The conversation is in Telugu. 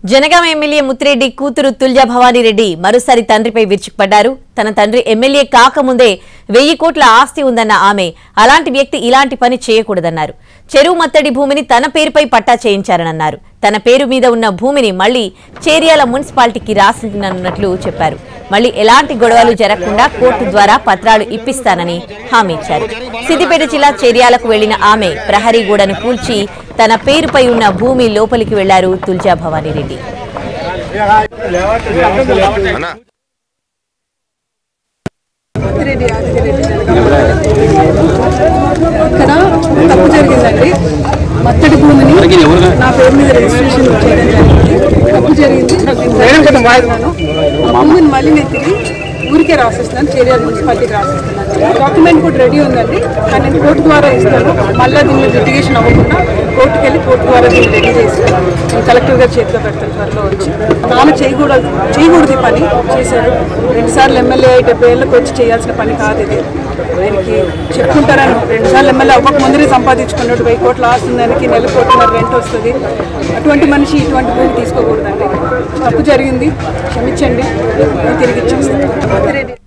జనగామ ఎమ్మెల్యే ముత్తిరెడ్డి కూతురు తుల్జా భవానీ రెడ్డి మరోసారి తండ్రిపై విరుచుకుపడ్డారు తన తండ్రి ఎమ్మెల్యే కాకముందే వెయ్యి కోట్ల ఆస్తి ఉందన్న ఆమె అలాంటి వ్యక్తి ఇలాంటి పని చేయకూడదన్నారు చెరువు మత్తడి భూమిని తన పేరుపై పట్టా చేయించారనన్నారు తన పేరు మీద ఉన్న భూమిని మళ్లీ చేర్యాల మున్సిపాలిటీకి రాసినట్లు చెప్పారు మళ్లీ ఎలాంటి గొడవలు జరగకుండా కోర్టు ద్వారా పత్రాలు ఇప్పిస్తానని హామీ ఇచ్చారు సిద్దిపేట జిల్లా చేర్యాలకు వెళ్లిన ఆమె ప్రహరీగూడను కూల్చి తన పేరుపై ఉన్న భూమి లోపలికి వెళ్లారు తుల్జా భవానీ రెడ్డి రెడ్డి ఆదిరెడ్డి ఇక్కడ తప్పు జరిగిందండి మత్తడి భూమిని నా పేరు మీద రిజిస్ట్రేషన్ చేయడం జరిగింది తప్పు జరిగింది నేను చేస్తున్నాను. ఆ భూమిని మళ్ళీ నేను తిరిగి ఊరికే రాసిస్తున్నాను చేరియాల మున్సిపాలిటీకి రాసిస్తున్నాను డాక్యుమెంట్ కూడా రెడీ ఉందండి కానీ నేను కోర్టు ద్వారా ఇస్తాను మళ్ళీ దీని మీద లిటిగేషన్ అవ్వకుండా కోర్టుకి వెళ్ళి కోర్టు ద్వారా దీన్ని రెడీ చేసి నేను కలెక్టర్ గారు చేతిలో పెడతాను త్వరలో వచ్చి ఆమె చేయకూడదు చేయకూడదు ఈ పని చేశారు రెండుసార్లు ఎమ్మెల్యే డెబ్బై ఏళ్ళకి వచ్చి చేయాల్సిన పని కాదు ఇది ఆయనకి చెప్పుకుంటారని రెండుసార్లు ఎమ్మెల్యే అవ్వక ముందరే సంపాదించుకున్నాడు వెయ్యి కోట్ల ఆస్తుంది ఆయనకి నెల కోట్ల రెంట్ వస్తుంది అటువంటి మనిషి ఇటువంటి భూమి తీసుకోకూడదండి తప్పు జరిగింది క్షమించండి నేను తిరిగి ఇచ్చేస్తాను రెడ్డి